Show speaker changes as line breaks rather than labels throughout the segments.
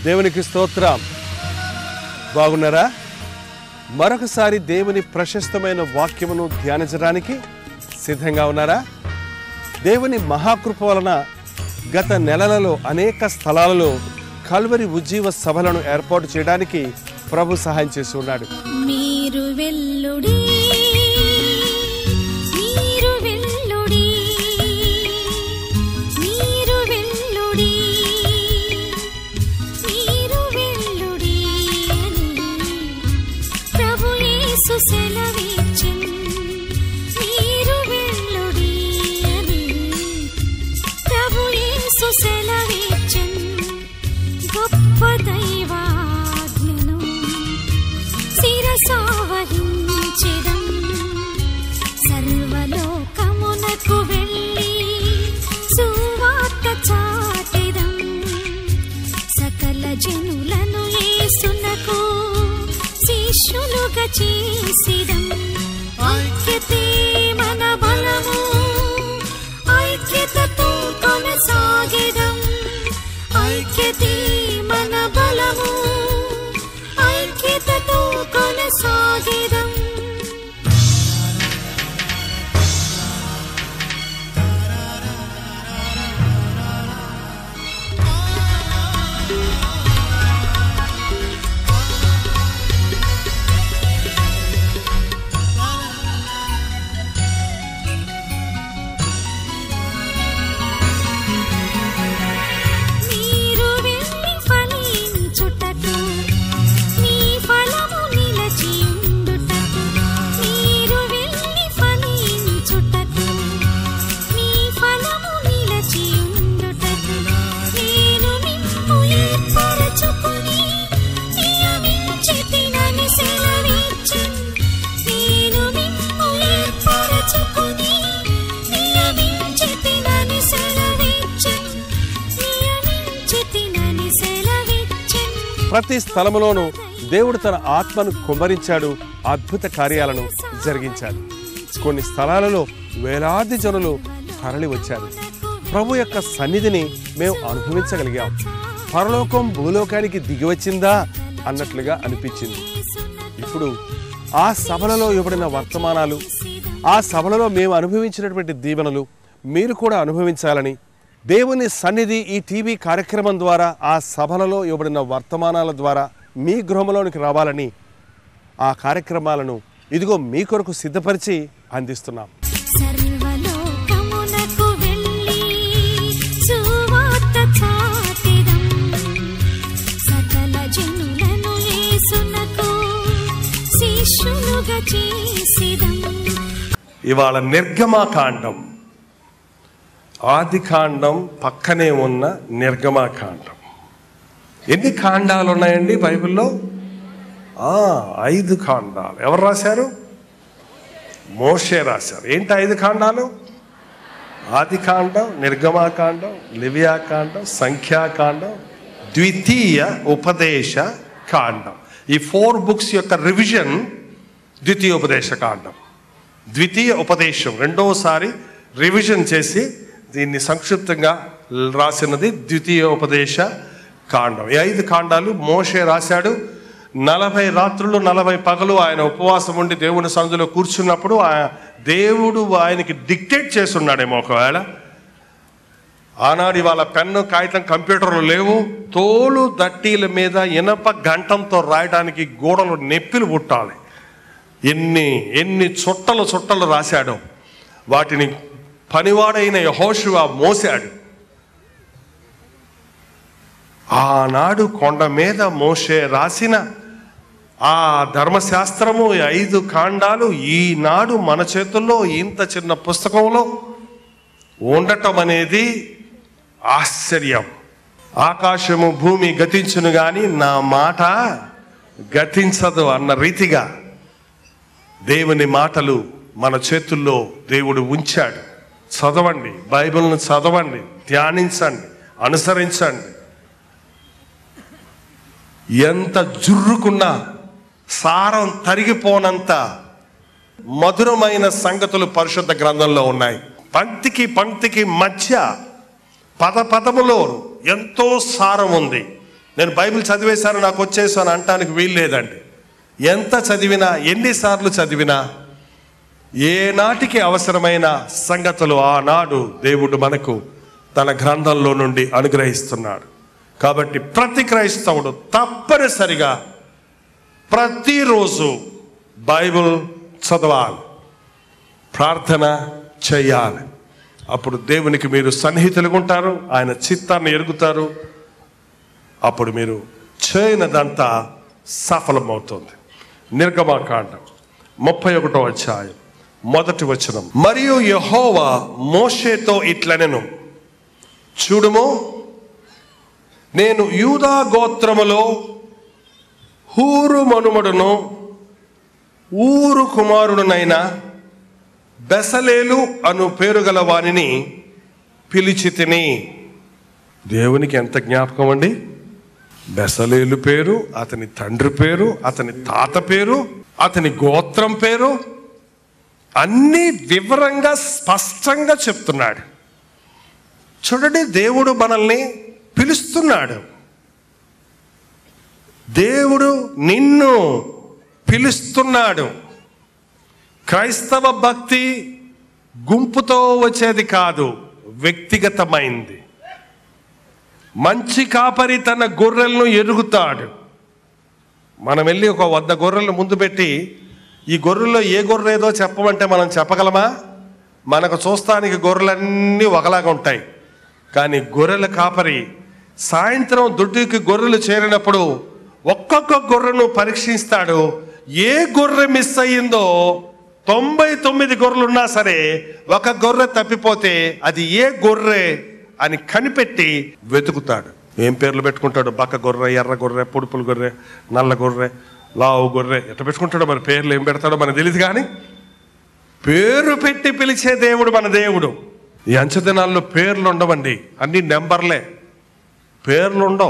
దేవునికి స్తోత్రం బాగున్నారా మరొకసారి దేవుని ప్రశస్తమైన వాక్యమును ధ్యానించడానికి సిద్ధంగా ఉన్నారా దేవుని మహాకృప వలన గత నెలలలో అనేక స్థలాలలో కల్వరి ఉజ్జీవ సభలను ఏర్పాటు చేయడానికి ప్రభు సహాయం చేసి ఉన్నాడు
మీరు వెల్లుడి మీరు వెల్లుడి మీరు వెల్లుడి మీరు వెల్లుడి అని ప్రభు యేసు సెలవిచ్చెను. మీరు వెల్లుడి అని ప్రభు యేసు సెలవిచ్చెను. గొప్ప దైవాజ్ఞను శిరసావహించెదం సర్వలోకమునకు వెళ్ళి సువార్త చాటెదం సకల జనులను యేసునకు శిష్యులుగా చేసిదం ఐక్యతే మన బలము ఐక్యతతో కొనసాగెదం ఐక్యతే మన బలము ఐక్యతతో కొనసాగెదం మీరు వెళ్ళి ఫలించుటకు మీ ఫలము నిలచియుండుటకు మీరు వెళ్ళి ఫలించుటకు మీ ఫలము నిలచియుండుటకు నేను మిమ్ము ఏర్పరచుకొని నియమించితినని సెలవిచ్చెను. నేను మిమ్ము ఏర్పరచుకొని నియమించితినని సెలవిచ్చెను. నియమించితినని సెలవిచ్చెను.
ప్రతి స్థలములోనూ దేవుడు తన ఆత్మను కుమ్మరించాడు అద్భుత కార్యాలను జరిగించాడు కొన్ని స్థలాలలో వేలాది జనులు తరలి వచ్చారు ప్రభు యొక్క సన్నిధిని మేము అనుభవించగలిగాం పరలోకం భూలోకానికి దిగి వచ్చిందా అన్నట్లుగా అనిపించింది ఇప్పుడు ఆ సభలలో ఇవ్వబడిన వర్తమానాలు ఆ సభలలో మేము అనుభవించినటువంటి దీవెనలు మీరు కూడా అనుభవించాలని దేవుని సన్నిధి ఈ టీవీ కార్యక్రమం ద్వారా ఆ సభలలో ఇవ్వబడిన వర్తమానాల ద్వారా మీ గృహంలోనికి రావాలని ఆ కార్యక్రమాలను ఇదిగో మీ కొరకు సిద్ధపరిచి అందిస్తున్నాం
సర్వలోకమునకు వెళ్ళి సువార్త చాటెదం. సకల జనులను యేసునకు శిష్యులుగా చేసెదం.
ఇవాళ నిర్గమాకాండం ఆది కాండం పక్కనే ఉన్న నిర్గమాకాండం ఎన్ని కాండాలు ఉన్నాయండి బైబిల్లో ఆ, ఐదు కాండాలు ఎవరు రాశారు మోషే రాశారు ఏంటి ఐదు కాండాలు ఆది కాండం నిర్గమాకాండం లివియాకాండం సంఖ్యాకాండం ద్వితీయ ఉపదేశ కాండం ఈ ఫోర్ బుక్స్ యొక్క రివిజన్ ద్వితీయ ఉపదేశ కాండం ద్వితీయ ఉపదేశం రెండవసారి రివిజన్ చేసి దీన్ని సంక్షిప్తంగా రాసినది ద్వితీయ ఉపదేశ కాండం ఈ ఐదు కాండాలు మోషే రాశాడు నలభై రాత్రులు నలభై పగలు ఆయన ఉపవాసం ఉండి దేవుని సందులో కూర్చున్నప్పుడు ఆ దేవుడు ఆయనకి డిక్టేట్ చేస్తున్నాడేమో ఒకవేళ ఆనాడు ఇవాళ పెన్ను కాగితం కంప్యూటర్లు లేవు తోలు దట్టీల మీద ఇనప గంటంతో రాయడానికి గోడలు నెప్పిలు పుట్టాలి ఎన్ని ఎన్ని చుట్టలు చుట్టలు రాశాడో వాటిని పనివాడైన యహోషువ మోసాడు ఆనాడు కొండ మీద మోసే రాసిన ఆ ధర్మశాస్త్రము ఈ ఐదు కాండాలు ఈనాడు మన చేతుల్లో ఇంత చిన్న పుస్తకంలో ఉండటం అనేది ఆశ్చర్యం ఆకాశము భూమి గతించును గాని నా మాట గతించదు అన్న రీతిగా దేవుని మాటలు మన చేతుల్లో దేవుడు ఉంచాడు చదవండి బైబిల్ను చదవండి ధ్యానించండి అనుసరించండి ఎంత జుర్రుకున్నా సారం తరిగిపోనంత మధురమైన సంగతులు పరిశుద్ధ గ్రంథంలో ఉన్నాయి పంక్తికి పంక్తికి మధ్య పద పదములో ఎంతో సారం ఉంది నేను బైబిల్ చదివేశాను నాకు వచ్చేసాను అంటానికి వీలు లేదండి ఎంత చదివినా ఎన్నిసార్లు చదివినా ఏ నాటికి అవసరమైన సంగతులు ఆనాడు దేవుడు మనకు తన గ్రంథంలో నుండి అనుగ్రహిస్తున్నాడు కాబట్టి ప్రతి క్రైస్తవుడు తప్పనిసరిగా ప్రతిరోజు బైబిల్ చదవాలి ప్రార్థన చేయాలి అప్పుడు దేవునికి మీరు సన్నిహితులుగా ఉంటారు ఆయన చిత్తాన్ని ఎరుగుతారు అప్పుడు మీరు చేయనదంతా సఫలమవుతుంది నిర్గమాకాండం ముప్పై ఒకటో అధ్యాయం మొదటి వచనం మరియు యహోవా మోషేతో ఇట్లనెను చూడుము నేను యూదా గోత్రములో హూరు మనుమడును ఊరు కుమారుడునైన బెసలేలు అను పేరు గల వానిని పిలిచి తిని దేవునికి ఎంత జ్ఞాపకం అండి బెసలేలు పేరు అతని తండ్రి పేరు అతని తాత పేరు అతని గోత్రం పేరు అన్ని వివరంగా స్పష్టంగా చెప్తున్నాడు చూడండి దేవుడు మనల్ని పిలుస్తున్నాడు దేవుడు నిన్ను పిలుస్తున్నాడు క్రైస్తవ భక్తి గుంపుతో వచ్చేది కాదు వ్యక్తిగతమైంది మంచి కాపరి తన గొర్రెలను ఎరుగుతాడు మనం వెళ్ళి ఒక వంద గొర్రెలను ముందు పెట్టి ఈ గొర్రెల్లో ఏ గొర్రె ఏదో చెప్పమంటే మనం చెప్పగలమా మనకు చూస్తానికి గొర్రెలన్నీ ఒకలాగా ఉంటాయి కానీ గొర్రెల కాపరి సాయంత్రం దొడ్డికి గొర్రెలు చేరినప్పుడు ఒక్కొక్క గొర్రెను పరీక్షిస్తాడు ఏ గొర్రె మిస్ అయ్యిందో తొంభై తొమ్మిది గొర్రెలు ఉన్నా సరే ఒక గొర్రె తప్పిపోతే అది ఏ గొర్రె అని కనిపెట్టి వెతుకుతాడు ఏం పేర్లు పెట్టుకుంటాడు బక్క గొర్రె ఎర్ర గొర్రె పొడుపుల గొర్రె నల్ల గొర్రె లావు గొర్రె ఎట్లా పెట్టుకుంటాడో మన పేర్లు ఏం పెడతాడో మనకు తెలియదు కానీ పేరు పెట్టి పిలిచే దేవుడు మన దేవుడు ఈ అంచెదినాల్లో పేర్లు ఉండవండి అన్ని నెంబర్లే పేర్లు ఉండవు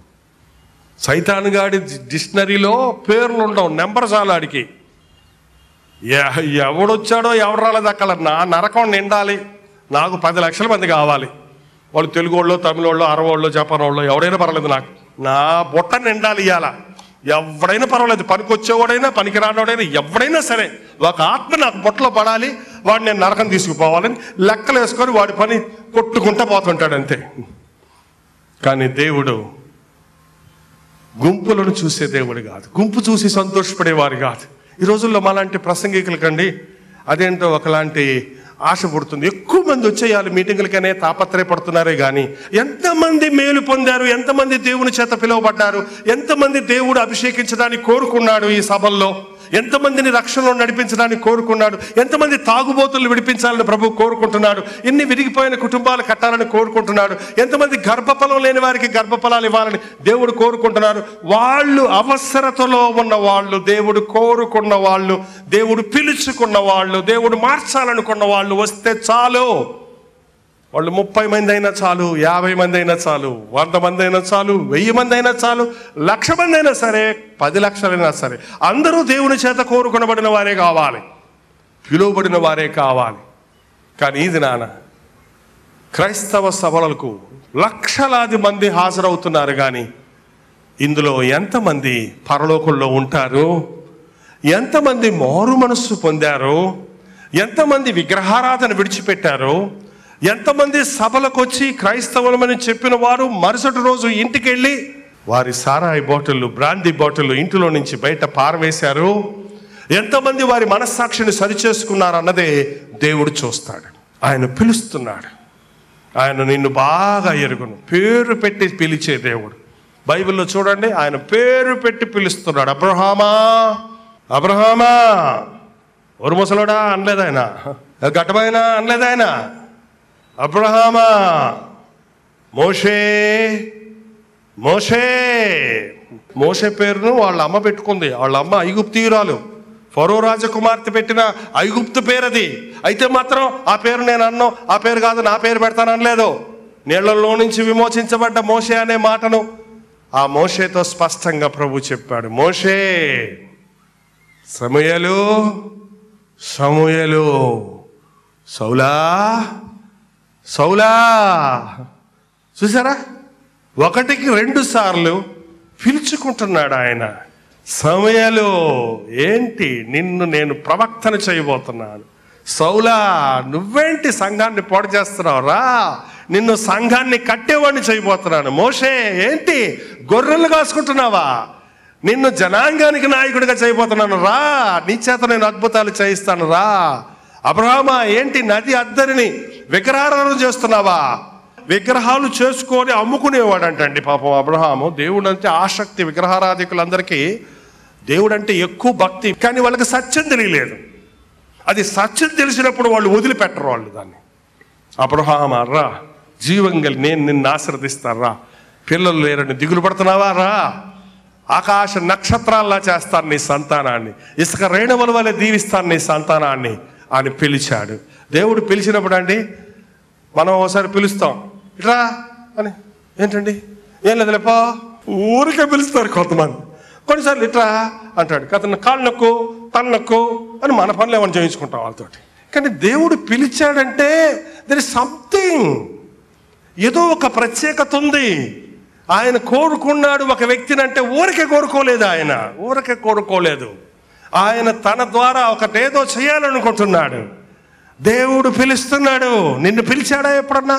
సైతాన్ గాడి డిక్షనరీలో పేర్లు ఉండవు నెంబర్ చాలు ఆడికి ఎ- ఎవడొచ్చాడో ఎవడు రాలేదు అక్కడ నా నరకం నిండాలి నాకు పది లక్షల మంది కావాలి వాళ్ళు తెలుగు వాళ్ళు తమిళ వాళ్ళు అరవ వాళ్ళు జపాన్ వాళ్ళు ఎవడైనా పర్వాలేదు నాకు నా బుట్ట నిండాలి ఇవాళ ఎవడైనా పర్వాలేదు పనికి వచ్చేవాడైనా పనికి రానోడైనా ఎవడైనా సరే ఒక ఆత్మ నాకు బుట్టలో పడాలి వాడు నేను నరకం తీసుకుపోవాలని లెక్కలు వేసుకొని వాడి పని కొట్టుకుంటా పోతుంటాడు అంతే కానీ దేవుడు గుంపులను చూసే దేవుడు కాదు గుంపు చూసి సంతోషపడేవారు కాదు ఈ రోజుల్లో మాలాంటి ప్రసంగికులకండి అదేంటో ఒకలాంటి ఆశ పుడుతుంది ఎక్కువ మంది వచ్చేయాలి మీటింగులకనే తాపత్రయపడుతున్నారే కానీ ఎంతమంది మేలు పొందారు ఎంతమంది దేవుని చేత పిలువబడ్డారు ఎంతమంది దేవుడు అభిషేకించడానికి కోరుకున్నాడు ఈ సభల్లో ఎంతమందిని రక్షణలో నడిపించడానికి కోరుకున్నాడు ఎంతమంది తాగుబోతులు విడిపించాలని ప్రభు కోరుకుంటున్నాడు ఎన్ని విరిగిపోయిన కుటుంబాలు కట్టాలని కోరుకుంటున్నాడు ఎంతమంది గర్భఫలం లేని వారికి గర్భఫలాలు ఇవ్వాలని దేవుడు కోరుకుంటున్నారు వాళ్ళు అవసరతలో ఉన్న వాళ్ళు దేవుడు కోరుకున్న వాళ్ళు దేవుడు పిలుచుకున్న వాళ్ళు దేవుడు మార్చాలనుకున్న వాళ్ళు వస్తే చాలు వాళ్ళు ముప్పై మంది అయినా చాలు యాభై మంది అయినా చాలు వంద మంది అయినా చాలు వెయ్యి మంది అయినా చాలు లక్ష మంది అయినా సరే పది లక్షలైనా సరే అందరూ దేవుని చేత కోరుకునబడిన వారే కావాలి పిలువబడిన వారే కావాలి కానీ ఇది నాన్న క్రైస్తవ సభలకు లక్షలాది మంది హాజరవుతున్నారు కానీ ఇందులో ఎంతమంది పరలోకంలో ఉంటారు ఎంతమంది మారు మనస్సు పొందారు ఎంతమంది విగ్రహారాధన విడిచిపెట్టారు ఎంతమంది సభలకు వచ్చి క్రైస్తవులమని చెప్పిన వారు మరుసటి రోజు ఇంటికి వెళ్ళి వారి సారాయి బాటిళ్ళు బ్రాందీ బాటిళ్ళు ఇంటిలో నుంచి బయట పారవేశారు ఎంతమంది వారి మనస్సాక్షిని సరిచేసుకున్నారు అన్నదే దేవుడు చూస్తాడు ఆయన పిలుస్తున్నాడు ఆయన నిన్ను బాగా ఎరుగును పేరు పెట్టి పిలిచే దేవుడు బైబిల్లో చూడండి ఆయన పేరు పెట్టి పిలుస్తున్నాడు అబ్రహామా అబ్రహామా ఒరు ముసలోడా అనలేదు ఆయన గట్టమైనా అనలేదు ఆయన అబ్రహామా మోషే మోషే మోషే పేరును వాళ్ళ అమ్మ పెట్టుకుంది వాళ్ళ అమ్మ ఐగుప్తీయురాలు ఫరో రాజకుమార్తె పెట్టిన ఐగుప్తు పేరు అది అయితే మాత్రం ఆ పేరు నేను అన్నో ఆ పేరు కాదు నా పేరు పెడతాను అనలేదు నీళ్లలో నుంచి విమోచించబడ్డ మోషే అనే మాటను ఆ మోషేతో స్పష్టంగా ప్రభు చెప్పాడు మోషే సమయలు సమయలు సౌలా సౌలా చూసారా ఒకటికి రెండు సార్లు పిలుచుకుంటున్నాడు ఆయన సమయలో ఏంటి నిన్ను నేను ప్రవక్తను చేయబోతున్నాను సౌలా నువ్వేంటి సంఘాన్ని పాడు చేస్తున్నావు రా నిన్ను సంఘాన్ని కట్టేవాడిని చేయబోతున్నాను మోషే ఏంటి గొర్రెలు కాసుకుంటున్నావా నిన్ను జనాంగానికి నాయకుడిగా చేయబోతున్నాను రా నీ చేత నేను అద్భుతాలు చేయిస్తాను రా అబ్రహామా ఏంటి నది అద్దరిని విగ్రహారాధన చేస్తున్నావా విగ్రహాలు చేసుకొని అమ్ముకునేవాడంటండి పాపం అబ్రహాము దేవుడు అంటే ఆసక్తి విగ్రహారాధికులందరికీ దేవుడు అంటే ఎక్కువ భక్తి కానీ వాళ్ళకి సత్యం తెలియలేదు అది సత్యం తెలిసినప్పుడు వాళ్ళు వదిలిపెట్టరు వాళ్ళు దాన్ని అబ్రహామా రా జీవం గలి నేను నిన్ను ఆశ్రదిస్తాను రా పిల్లలు లేరని దిగులు పడుతున్నావా రా ఆకాశ నక్షత్రాల్లా చేస్తాను నీ సంతానాన్ని ఇసుక రేణువల వలె దీవిస్తాను నీ సంతానాన్ని అని పిలిచాడు దేవుడు పిలిచినప్పుడు అండి మనం ఒకసారి పిలుస్తాం ఇట్రా అని ఏంటండి ఏం లేదు లేపో ఊరికే పిలుస్తారు కొంతమంది కొన్నిసార్లు ఇట్రా అంటాడు కథను కాళ్ళు నొక్కు తల నొక్కు అని మన పనులు ఏమైనా చేయించుకుంటాం వాళ్ళతోటి కానీ దేవుడు పిలిచాడంటే దర్ ఇస్ సంథింగ్ ఏదో ఒక ప్రత్యేకత ఉంది ఆయన కోరుకున్నాడు ఒక వ్యక్తిని అంటే ఊరికే కోరుకోలేదు ఆయన ఊరికే కోరుకోలేదు ఆయన తన ద్వారా ఒకటేదో చేయాలనుకుంటున్నాడు దేవుడు పిలుస్తున్నాడు నిన్ను పిలిచాడా ఎప్పుడన్నా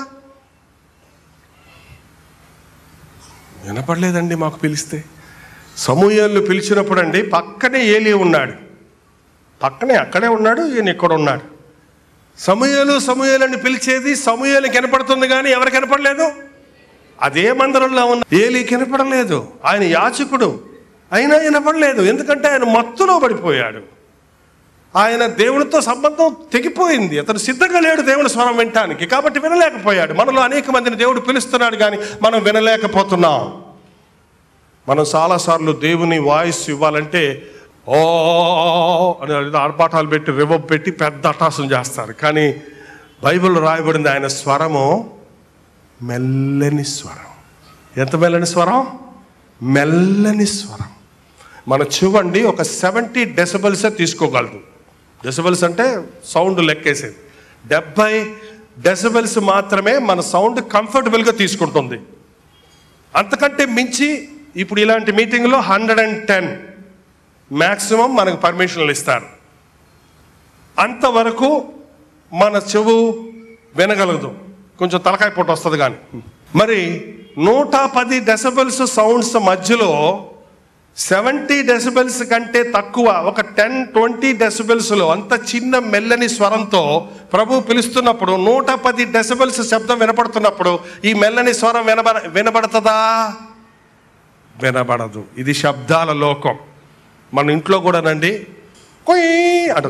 వినపడలేదండి మాకు పిలిస్తే సమూహాలు పిలిచినప్పుడు అండి పక్కనే ఏలి ఉన్నాడు పక్కనే అక్కడే ఉన్నాడు ఈయన ఇక్కడ ఉన్నాడు సమూహలు సమూహాలని పిలిచేది సమూహాలు కనపడుతుంది కానీ ఎవరు కనపడలేదు అదే మందిరంలో ఉన్న ఏలి కనపడలేదు ఆయన యాచకుడు అయినా వినపడలేదు ఎందుకంటే ఆయన మత్తులో పడిపోయాడు ఆయన దేవునితో సంబంధం తెగిపోయింది అతను సిద్ధంగా లేడు దేవుని స్వరం వినటానికి కాబట్టి వినలేకపోయాడు మనలో అనేక మందిని దేవుడు పిలుస్తున్నాడు కానీ మనం వినలేకపోతున్నాం మనం చాలాసార్లు దేవుని వాయిస్ ఇవ్వాలంటే ఓ అని ఏదో ఆర్భాటాలు పెట్టి రివబ్ పెట్టి పెద్ద అటాసం చేస్తారు కానీ బైబిల్ రాయబడింది ఆయన స్వరము మెల్లని స్వరం ఎంత మెల్లని స్వరం మెల్లని స్వరం మన చెవండి ఒక సెవెంటీ డెసిబల్సే తీసుకోగలదు డెసిబల్స్ అంటే సౌండ్ లెక్కేసేది డెబ్బై డెసిబల్స్ మాత్రమే మన సౌండ్ కంఫర్టబుల్గా తీసుకుంటుంది అంతకంటే మించి ఇప్పుడు ఇలాంటి మీటింగ్లో హండ్రెడ్ అండ్ టెన్ మ్యాక్సిమం మనకు పర్మిషన్లు ఇస్తారు అంతవరకు మన చెవు వినగలదు కొంచెం తలకాయ పొట్టు వస్తుంది కానీ మరి నూట పది డెసిబల్స్ సౌండ్స్ మధ్యలో సెవెంటీ డెసిబెల్స్ కంటే తక్కువ ఒక టెన్ ట్వంటీ డెసిబెల్స్లో అంత చిన్న మెల్లని స్వరంతో ప్రభు పిలుస్తున్నప్పుడు నూట పది డెసిబెల్స్ శబ్దం వినపడుతున్నప్పుడు ఈ మెల్లని స్వరం వినబడ వినబడుతుందా వినబడదు ఇది శబ్దాల లోకం మన ఇంట్లో కూడానండి కొయ్ అంట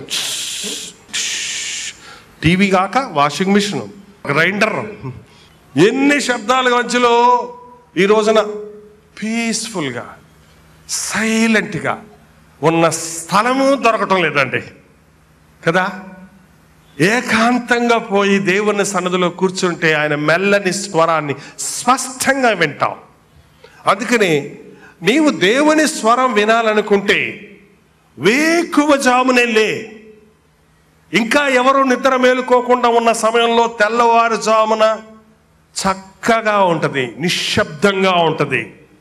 టీవీ కాక వాషింగ్ మిషన్ గ్రైండర్ ఎన్ని శబ్దాల మధ్యలో ఈ రోజున పీస్ఫుల్గా సైలెంట్గా ఉన్న స్థలము దొరకటం లేదండి కదా ఏకాంతంగా పోయి దేవుని సన్నదిలో కూర్చుంటే ఆయన మెల్లని స్వరాన్ని స్పష్టంగా వింటాం అందుకని నీవు దేవుని స్వరం వినాలనుకుంటే వేకువ జామునే లే ఇంకా ఎవరు నిద్ర మేలుకోకుండా ఉన్న సమయంలో తెల్లవారుజామున చక్కగా ఉంటుంది నిశ్శబ్దంగా ఉంటుంది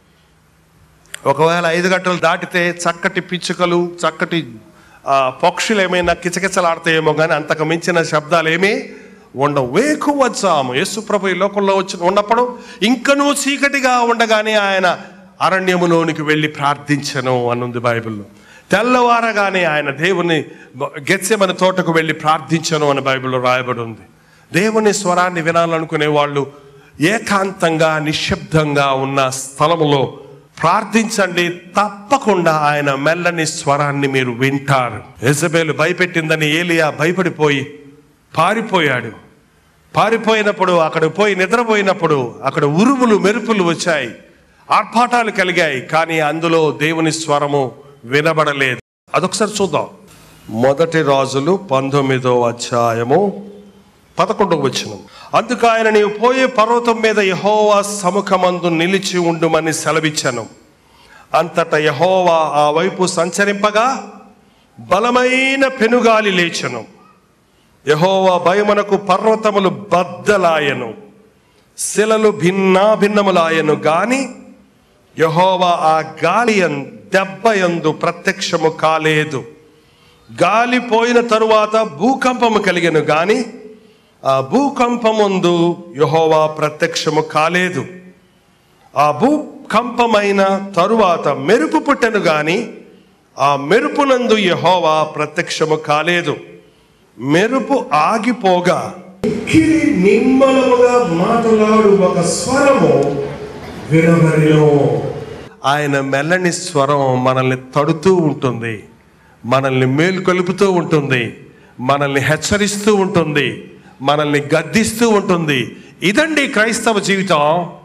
ఒకవేళ ఐదు గంటలు దాటితే చక్కటి పిచ్చుకలు చక్కటి ఆ, పక్షులు ఏమైనా కిచకిచలాడతాయేమో కానీ అంతకు మించిన శబ్దాలు ఏమీ ఉండవు వేకువచ్చాము యేసు ప్రభు ఈ లోకంలో వచ్చి ఉన్నప్పుడు ఇంకనూ చీకటిగా ఉండగానే ఆయన అరణ్యములోనికి వెళ్ళి ప్రార్థించను అనుంది బైబిల్లో తెల్లవారగానే ఆయన దేవుని గెత్సెమని తోటకు వెళ్ళి ప్రార్థించను అని బైబిల్లో రాయబడి ఉంది దేవుని స్వరాన్ని వినాలనుకునే వాళ్ళు ఏకాంతంగా నిశ్శబ్దంగా ఉన్న స్థలములో ప్రార్థించండి తప్పకుండా ఆయన మెల్లని స్వరాన్ని మీరు వింటారు ఎజబేలు భయపెట్టిందని ఏలియా భయపడిపోయి పారిపోయాడు పారిపోయినప్పుడు అక్కడ పోయి నిద్రపోయినప్పుడు అక్కడ ఉరుములు మెరుపులు వచ్చాయి ఆర్భాటాలు కలిగాయి కానీ అందులో దేవుని స్వరము వినబడలేదు అదొకసారి చూద్దాం మొదటి రాజులు పంతొమ్మిదో అధ్యాయము పదకొండవ వచనం అందుకు ఆయన నీవు పోయే పర్వతం మీద యహోవా సముఖమందు నిలిచి ఉండుమని సెలవిచ్చాను అంతటా యహోవా ఆ వైపు సంచరింపగా బలమైన పెనుగాలి లేచెను యహోవా భయమునకు పర్వతములు బద్దలాయను శిలలు భిన్నాభిన్నములాయను గాని యహోవా ఆ గాలి అన్- దెబ్బ యందు ప్రత్యక్షము కాలేదు గాలి పోయిన తరువాత భూకంపము కలిగను గాని ఆ భూకంపముందు యహోవా ప్రత్యక్షము కాలేదు ఆ భూకంపమైన తరువాత మెరుపు పుట్టెను గాని ఆ మెరుపునందు యహోవా ప్రత్యక్షము కాలేదు మెరుపు ఆగిపోగా మిక్కిలి నిమ్మలముగా మాట్లాడు ఒక స్వరము వినబడిను ఆయన మెల్లని స్వరం మనల్ని తడుతూ ఉంటుంది మనల్ని మేలుకొలుపుతూ ఉంటుంది మనల్ని హెచ్చరిస్తూ ఉంటుంది మనల్ని గద్దిస్తూ ఉంటుంది ఇదండి క్రైస్తవ జీవితం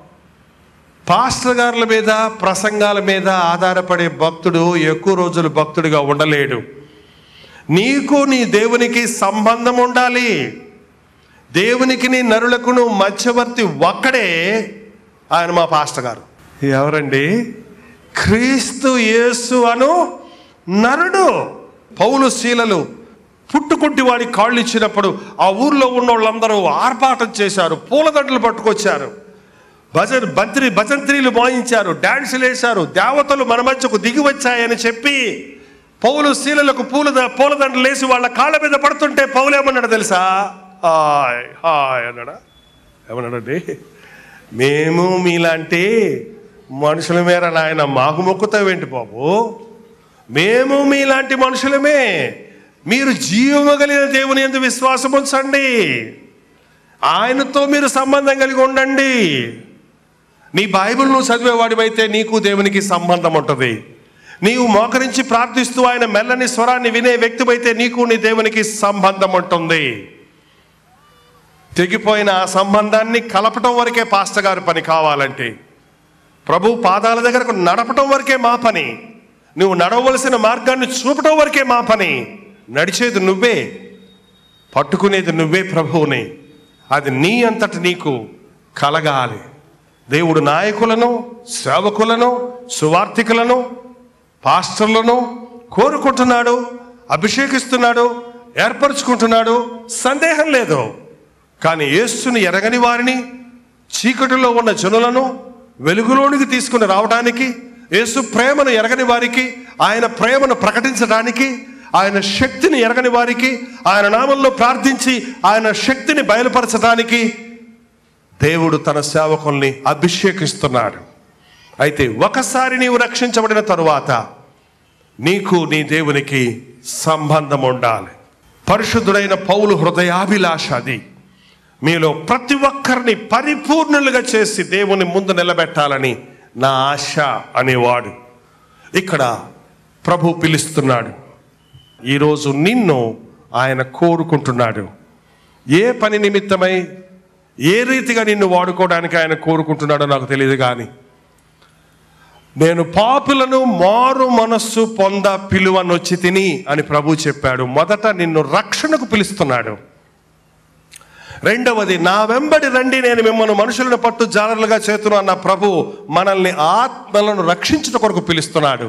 పాస్టర్ గారుల మీద ప్రసంగాల మీద ఆధారపడే భక్తుడు ఎక్కువ రోజులు భక్తుడిగా ఉండలేడు నీకు నీ దేవునికి సంబంధం ఉండాలి దేవునికి నీ నరులకును మధ్యవర్తి ఒక్కడే ఆయన మా పాస్టర్ గారు ఎవరండి క్రీస్తు యేసు అను నరుడు పౌలు శీలలు పుట్టుకుంటి వాడి కాళ్ళు ఇచ్చినప్పుడు ఆ ఊర్లో ఉన్న వాళ్ళందరూ ఆర్భాటం చేశారు పూలదండలు పట్టుకొచ్చారు భజన్ భద్రి భజంత్రీలు మోయించారు డాన్సులు వేశారు దేవతలు మన మధ్యకు దిగి వచ్చాయని చెప్పి పౌలు శీలలకు పూల పూలదండలు వేసి వాళ్ళ కాళ్ళ మీద పడుతుంటే పౌలు ఏమన్నాడు తెలుసా హాయ్ హాయ్ అన్నాడా ఏమన్నాడండి మేము మీలాంటి మనుషుల మేర నాయన మాకు మొక్కుతావేంటి బాబు మేము మీలాంటి మనుషులమే మీరు జీవము కలిగిన దేవుని ఎందు విశ్వాసం ఉంచండి ఆయనతో మీరు సంబంధం కలిగి ఉండండి నీ బైబిల్ నువ్వు చదివేవాడివైతే నీకు దేవునికి సంబంధం ఉంటుంది నీవు మోకరించి ప్రార్థిస్తూ ఆయన మెల్లని స్వరాన్ని వినే వ్యక్తివైతే నీకు నీ దేవునికి సంబంధం ఉంటుంది తెగిపోయిన ఆ సంబంధాన్ని కలపటం వరకే పాస్టర్ గారి పని కావాలంటే ప్రభు పాదాల దగ్గరకు నడపటం వరకే మా పని నువ్వు నడవలసిన మార్గాన్ని చూపటం వరకే మా పని నడిచేది నువ్వే పట్టుకునేది నువ్వే ప్రభువుని అది నీ అంతట నీకు కలగాలి దేవుడు నాయకులను సేవకులను సువార్థికులను పాస్టర్లను కోరుకుంటున్నాడు అభిషేకిస్తున్నాడు ఏర్పరచుకుంటున్నాడు సందేహం లేదు కానీ యేసుని ఎరగని వారిని చీకటిలో ఉన్న జనులను వెలుగులోనికి తీసుకుని రావడానికి యేసు ప్రేమను ఎరగని వారికి ఆయన ప్రేమను ప్రకటించడానికి ఆయన శక్తిని ఎరగని వారికి ఆయన నామంలో ప్రార్థించి ఆయన శక్తిని బయలుపరచడానికి దేవుడు తన సేవకుల్ని అభిషేకిస్తున్నాడు అయితే ఒకసారి నీవు రక్షించబడిన తరువాత నీకు నీ దేవునికి సంబంధం ఉండాలి పరిశుద్ధుడైన పౌలు హృదయాభిలాష అది మీలో ప్రతి ఒక్కరిని పరిపూర్ణులుగా చేసి దేవుని ముందు నిలబెట్టాలని నా ఆశ అనేవాడు ఇక్కడ ప్రభు పిలుస్తున్నాడు ఈరోజు నిన్ను ఆయన కోరుకుంటున్నాడు ఏ పని నిమిత్తమై ఏ రీతిగా నిన్ను వాడుకోవడానికి ఆయన కోరుకుంటున్నాడో నాకు తెలియదు కానీ నేను పాపులను మారు మనస్సు పొంద పిలువనొచ్చి తిని అని ప్రభు చెప్పాడు మొదట నిన్ను రక్షణకు పిలుస్తున్నాడు రెండవది నా వెంబడి రండి నేను మిమ్మల్ని మనుషులను పట్టు జాలర్లుగా చేతును అన్న ప్రభు మనల్ని ఆత్మలను రక్షించుట కొరకు పిలుస్తున్నాడు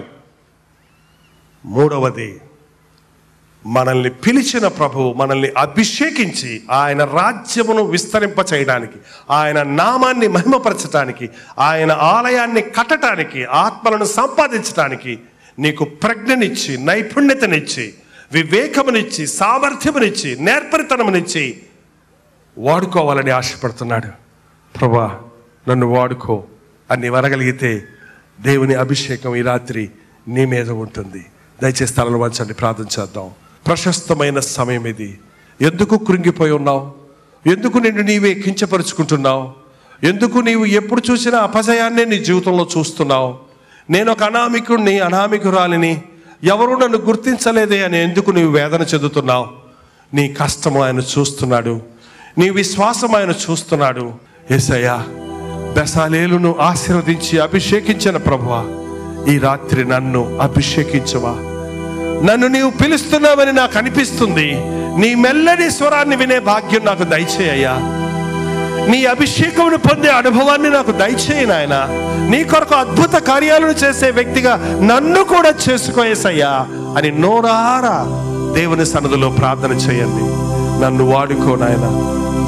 మూడవది మనల్ని పిలిచిన ప్రభు మనల్ని అభిషేకించి ఆయన రాజ్యమును విస్తరింప చేయడానికి ఆయన నామాన్ని మహిమపరచటానికి ఆయన ఆలయాన్ని కట్టడానికి ఆత్మలను సంపాదించడానికి నీకు ప్రజ్ఞనిచ్చి నైపుణ్యతనిచ్చి వివేకమునిచ్చి సామర్థ్యమునిచ్చి నేర్పరితనమునిచ్చి వాడుకోవాలని ఆశపడుతున్నాడు ప్రభా నన్ను వాడుకో అని వరగలిగితే దేవుని అభిషేకం ఈ రాత్రి నీ మీద ఉంటుంది దయచేసి తలను వంచండి ప్రార్థన చేద్దాం ప్రశస్తమైన సమయం ఇది ఎందుకు కృంగిపోయి ఉన్నావు ఎందుకు నిన్ను నీవే కించపరుచుకుంటున్నావు ఎందుకు నీవు ఎప్పుడు చూసినా అపజయాన్నే నీ జీవితంలో చూస్తున్నావు నేను ఒక అనామికుడిని అనామికురాలిని ఎవరు నన్ను గుర్తించలేదే అని ఎందుకు నీవు వేదన చెందుతున్నావు నీ కష్టము ఆయన చూస్తున్నాడు నీ విశ్వాసం ఆయన చూస్తున్నాడు ఏసయ్యా బెసాలేలును ఆశీర్వదించి అభిషేకించిన ప్రభువా ఈ రాత్రి నన్ను అభిషేకించవా నన్ను నీవు పిలుస్తున్నావని నాకు అనిపిస్తుంది నీ మెల్లడి స్వరాన్ని వినే భాగ్యం నాకు దయచేయ్యా నీ అభిషేకమును పొందే అనుభవాన్ని నాకు దయచేయి నాయన నీ కొరకు అద్భుత కార్యాలను చేసే వ్యక్తిగా నన్ను కూడా చేసుకోయేసయ్యా అని నోరారా దేవుని సన్నదిలో ప్రార్థన చేయండి నన్ను వాడుకో నాయన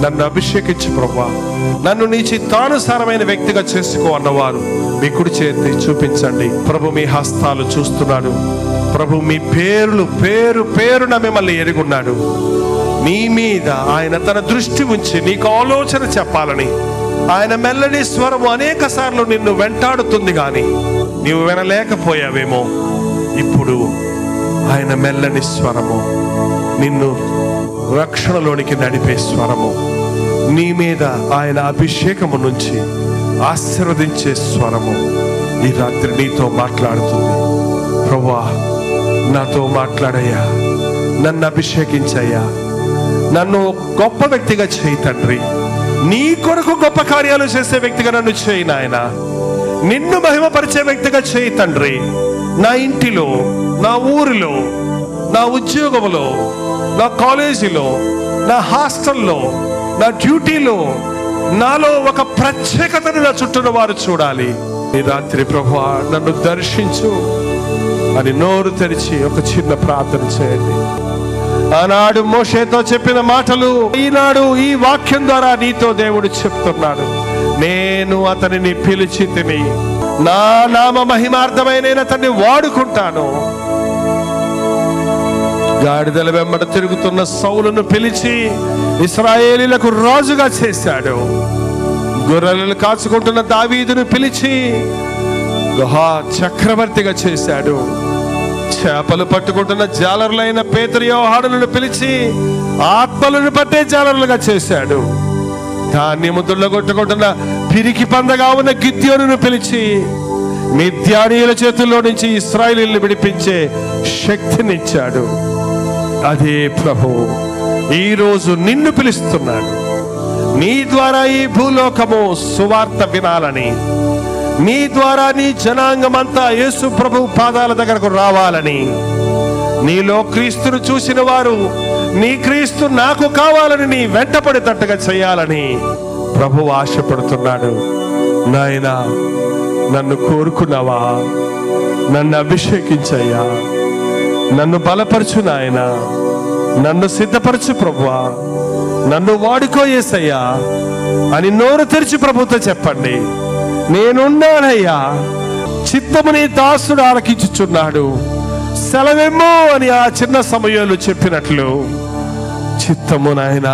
నన్ను అభిషేకించు ప్రభా నన్ను నీ చిత్తానుసారమైన వ్యక్తిగా చేసుకో అన్నవారు మీ కుడి చేతి చూపించండి ప్రభు మీ హస్తాలు చూస్తున్నాడు ప్రభు మీ పేర్లు పేరు పేరున మిమ్మల్ని ఎరుగున్నాడు నీ మీద ఆయన తన దృష్టి ఉంచి నీకు ఆలోచన చెప్పాలని ఆయన మెల్లడి స్వరము అనేక సార్లు నిన్ను వెంటాడుతుంది గాని నీవు వినలేకపోయావేమో ఇప్పుడు ఆయన మెల్లని స్వరము నిన్ను రక్షణలోనికి నడిపే స్వరము నీ మీద ఆయన అభిషేకము నుంచి ఆశీర్వదించే స్వరము ఈ రాత్రి నీతో మాట్లాడుతుంది ప్రభా నాతో మాట్లాడయ్యా నన్ను అభిషేకించయ్యా నన్ను గొప్ప వ్యక్తిగా చేయి తండ్రి నీ కొరకు గొప్ప కార్యాలు చేసే వ్యక్తిగా నన్ను చేయి నాయన నిన్ను మహిమపరిచే వ్యక్తిగా చేయి తండ్రి నా ఇంటిలో నా ఊరిలో నా ఉద్యోగంలో నా కాలేజీలో నా హాస్టల్లో నా డ్యూటీలో నాలో ఒక ప్రత్యేకతను నా చుట్టూ వారు చూడాలి ఈ రాత్రి ప్రభు నన్ను దర్శించు అని నోరు తెరిచి ఒక చిన్న ప్రార్థన చేయండి ఆనాడు మోషేతో చెప్పిన మాటలు ఈనాడు ఈ వాక్యం ద్వారా నీతో దేవుడు చెప్తున్నాడు నేను అతనిని పిలిచి తిని నా నామ మహిమార్థమైన నేను అతన్ని వాడుకుంటాను గాడిదల వెంబడ తిరుగుతున్న సౌలును పిలిచి ఇస్రాయేలీలకు రాజుగా చేశాడు గొర్రెలను కాచుకుంటున్న దావీదును పిలిచి గుహా చక్రవర్తిగా చేశాడు చేపలు పట్టుకుంటున్న జాలరులైన పేదరి యోహానులను పిలిచి ఆత్మలను పట్టే జాలరులుగా చేశాడు ధాన్యము దుళ్ళగొట్టుకుంటున్న పిరికి పందగా ఉన్న గిద్యోనును పిలిచి మిథ్యానీయుల చేతుల్లో నుంచి ఇస్రాయిలీని విడిపించే శక్తినిచ్చాడు అదే ప్రభు ఈరోజు నిన్ను పిలుస్తున్నాడు నీ ద్వారా ఈ భూలోకము సువార్త వినాలని నీ ద్వారా నీ జనాంగమంతా యేసు ప్రభు పాదాల దగ్గరకు రావాలని నీలో క్రీస్తును చూసిన వారు నీ క్రీస్తు నాకు కావాలని నీ వెంటపడేటట్టుగా చేయాలని ప్రభు ఆశపడుతున్నాడు నాయనా నన్ను కోరుకున్నావా నన్ను అభిషేకించయ్యా నన్ను బలపరచు నాయన నన్ను సిద్ధపరచు ప్రభువా నన్ను వాడుకో యేసయ్యా అని నోరు తెరిచి ప్రభుతో చెప్పండి నేనున్నానయ్యా చిత్తముని దాసుడు ఆలకించుచున్నాడు సెలవెమ్మో అని ఆ చిన్న సమయంలో చెప్పినట్లు చిత్తము నాయన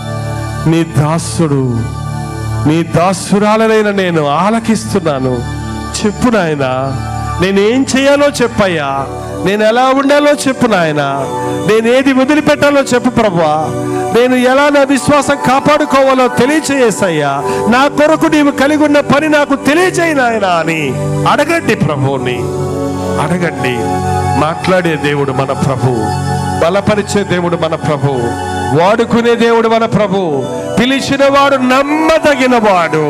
నీ దాసుడు నీ దాసురాలనైన నేను ఆలకిస్తున్నాను చెప్పు నాయన నేనేం చేయాలో చెప్పయ్యా నేను ఎలా ఉండాలో చెప్పు నాయన నేను ఏది వదిలిపెట్టాలో చెప్పు ప్రభా నేను ఎలా నా విశ్వాసం కాపాడుకోవాలో తెలియచేసయ్యా నా కొరకు నీవు కలిగి ఉన్న పని నాకు తెలియచేయి నాయన అని అడగండి ప్రభువుని అడగండి మాట్లాడే దేవుడు మన ప్రభు బలపరిచే దేవుడు మన ప్రభు వాడుకునే దేవుడు మన ప్రభు పిలిచిన వాడు నమ్మదగిన వాడు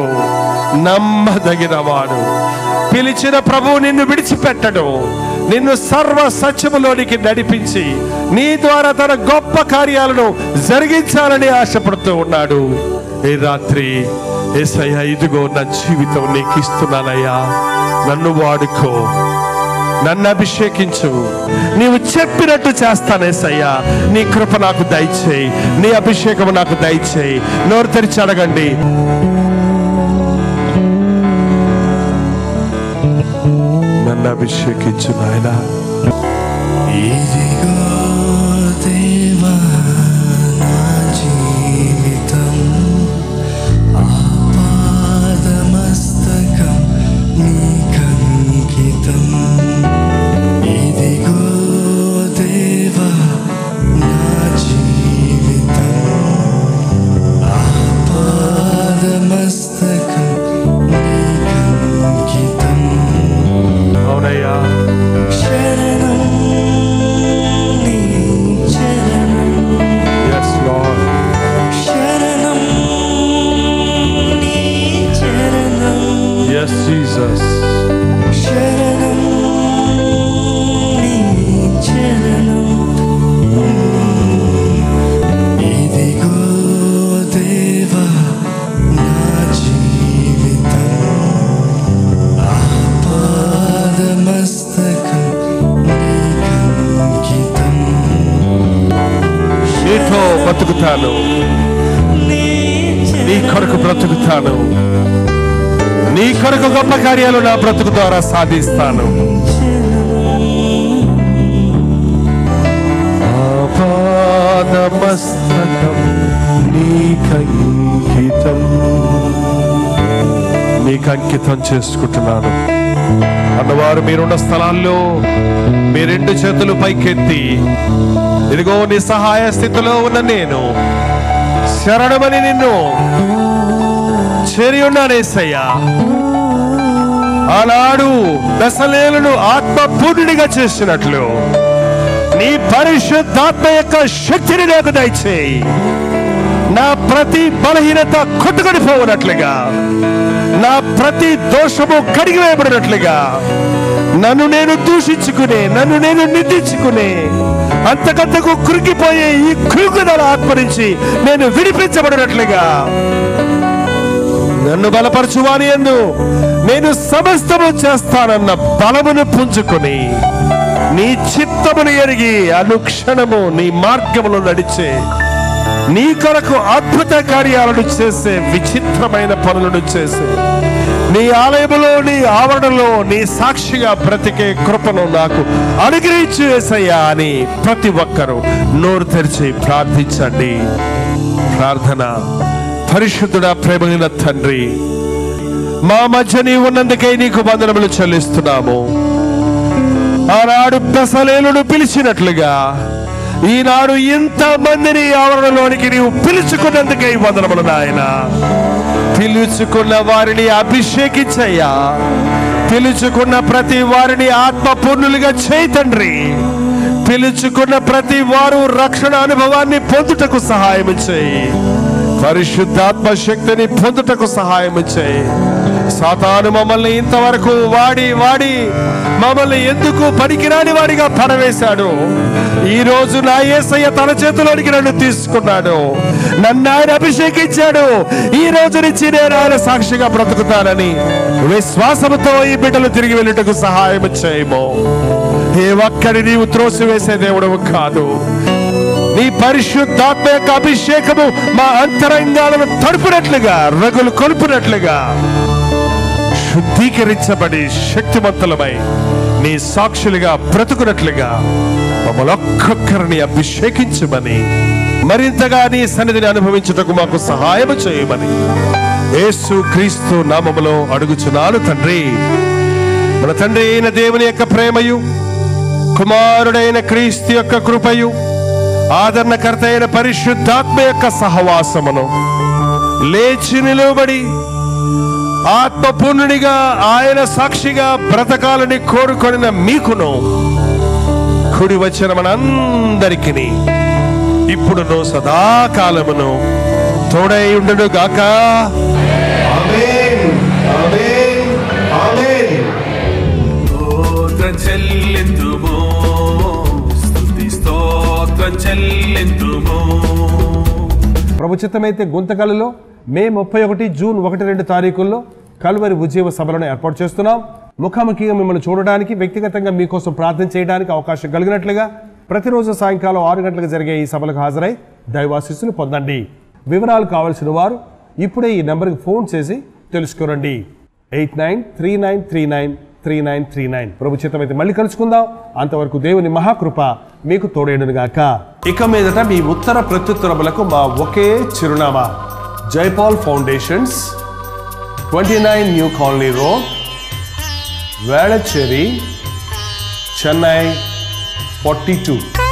నమ్మదగిన వాడు పిలిచిన ప్రభు నిన్ను విడిచిపెట్టడు నిన్ను సర్వ సత్యములోనికి నడిపించి నీ ద్వారా తన గొప్ప కార్యాలను జరిగించాలని ఆశపడుతూ ఉన్నాడు ఈ రాత్రి ఏసయ్యా ఇదిగో నా జీవితం నీకు ఇస్తున్నానయ్యా నన్ను వాడుకో నన్ను అభిషేకించు నీవు చెప్పినట్టు చేస్తానేసయ్యా నీ కృప నాకు దయచేయి నీ అభిషేకం నాకు దయచేయి నోరు తెరిచి అడగండి నన్ను అభిషేకించు నాయనా
ఇదిగో దేవా నా జీవితం ఆపాదమస్తకం నీకంకితం ఇదిగో దేవా నా జీవితం ఆపాదమస్తకం నీకంకితం
అవునయ్యా
శరణం నీ చరణం
ఎస్ లార్డ్
శరణం నీ చరణం
ఎస్ జీసస్
శరణం నీ చరణం ఇదిగో దేవా నా జీవితం ఆపాదమస్తకం నీకంకితం
నీతో బతుకుతాను
నీ
కొరకు బ్రతుకుతాను నీ కొరకు గొప్ప కార్యాలు నా బ్రతుకు ద్వారా సాధిస్తాను
ఆపాదమస్తకం నీకంకితం
నీకు అంకితం చేసుకుంటున్నాను అన్నవారు మీరున్న స్థలాల్లో మీ రెండు చేతులు పైకెత్తి ఇదిగో నీ సహాయ స్థితిలో ఉన్న నేను శరణమని నిన్ను చేరి ఉన్నానేసయ్యా ఆనాడు దశలేలను ఆత్మ పూర్ణుడిగా చేసినట్లు నీ పరిశుద్ధాత్మ యొక్క శక్తిని నాకు దయచేయి నా ప్రతి బలహీనత కొట్టుకొని పోవునట్లుగా నా ప్రతి దోషము కడిగి వేయబడినట్లుగా నన్ను నేను దూషించుకునే నన్ను నేను నిందించుకునే అంతకంతకు కురికిపోయే ఈ కురుగుదల ఆత్మ నుంచి నేను విడిపించబడినట్లుగా నన్ను బలపరచువాని ఎందు నేను సమస్తము చేస్తానన్న బలమును పుంజుకొని నీ చిత్తమును ఎరిగి అనుక్షణము నీ మార్గములో నడిచే నీ కొరకు అద్భుత కార్యాలను చేసే విచిత్రమైన పనులను చేసే నీ ఆలయములో నీ ఆవరణలో నీ సాక్షిగా బ్రతికే కృపను నాకు అనుగ్రహించు వేసయ్యా అని ప్రతి ఒక్కరూ నోరు తెరిచి ప్రార్థించండి ప్రార్థన పరిశుద్ధుడా ప్రేమైన తండ్రి మా మధ్య నీ ఉన్నందుకై నీకు వందనములు చెల్లిస్తున్నాము ఆనాడు పెసలేలును పిలిచినట్లుగా ఈనాడు ఇంత మందిని ఆవరణలోనికి నీవు పిలుచుకున్నందుకై వందనములు నాయన పిలుచుకున్న వారిని అభిషేకించయ్యా పిలుచుకున్న ప్రతి వారిని ఆత్మపూర్ణులుగా చేయి తండ్రి పిలుచుకున్న ప్రతి వారు రక్షణ అనుభవాన్ని పొందుటకు సహాయం చేయి పరిశుద్ధాత్మ శక్తిని పొందుటకు సహాయం చేయి సాతాను మమ్మల్ని ఇంతవరకు వాడి వాడి మమ్మల్ని ఎందుకు పనికిరాని వాడిగా పడవేశాడు ఈ రోజు నా యేసయ్య తన చేతిలోనికి నన్ను తీసుకున్నాడు నన్ను ఆయన అభిషేకించాడు ఈ రోజు నుంచి నేను ఆయన సాక్షిగా బ్రతుకుతానని విశ్వాసంతో ఈ బిడ్డలు తిరిగి వెళ్ళుటకు సహాయం చేయము ఏ ఒక్కడి నీవు త్రోసివేసే దేవుడవు కాదు నీ పరిశుద్ధాత్మ యొక్క అభిషేకము మా అంతరంగాలను తడుపునట్లుగా రగులు కొలుపునట్లుగా శుద్ధీకరించబడి శక్తివంతులమై నీ సాక్షులుగా బ్రతుకున్నట్లుగా మమ్మల్ని ఒక్కొక్కరిని అభిషేకించమని మరింతగా నీ సన్నిధిని అనుభవించుటకు మాకు సహాయం చేయమని యేసు క్రీస్తు నామములో అడుగుచున్నాను తండ్రి మన తండ్రి అయిన దేవుని యొక్క ప్రేమయు కుమారుడైన క్రీస్తు యొక్క కృపయు ఆదరణకర్త అయిన పరిశుద్ధాత్మ యొక్క సహవాసమును లేచి నిలువబడి ఆత్మపూర్ణునిగా ఆయన సాక్షిగా బ్రతకాలని కోరుకొనిన మీకును కుడి వచ్చిన మనందరికీ ఇప్పుడును సదాకాలమును తోడై ఉండును గాక ఆమేన్ ఆమేన్ ఆమేన్
స్తోత్రం చెల్లింతుము స్తుతి స్తోత్రం చెల్లింతుము
ప్రభు చిత్తమైతే గుంతకల్లో మే ముప్పై ఒకటి జూన్ ఒకటి రెండు తారీఖుల్లో కలువరి ఉద్యోగ సభలను ఏర్పాటు చేస్తున్నాం ముఖాముఖిగా మిమ్మల్ని చూడడానికి వ్యక్తిగతంగా మీకోసం ప్రార్థన చేయడానికి అవకాశం కలిగినట్లుగా ప్రతిరోజు సాయంకాలం ఆరు గంటలకు జరిగే ఈ సభలకు హాజరై దైవాశీస్సులు పొందండి వివరాలు కావలసిన వారు ఇప్పుడే ఈ నెంబర్కి ఫోన్ చేసి తెలుసుకోరండి eight nine three nine three nine three nine three nine ప్రభు చిత్తమైతే మళ్ళీ కలుసుకుందాం అంతవరకు దేవుని మహాకృప మీకు తోడేడును గాక ఇక మీదట మీ ఉత్తర ప్రత్యుత్తరములకు మా ఒకే చిరునామా Jaipal foundations twenty nine new colony road Velachery Chennai forty two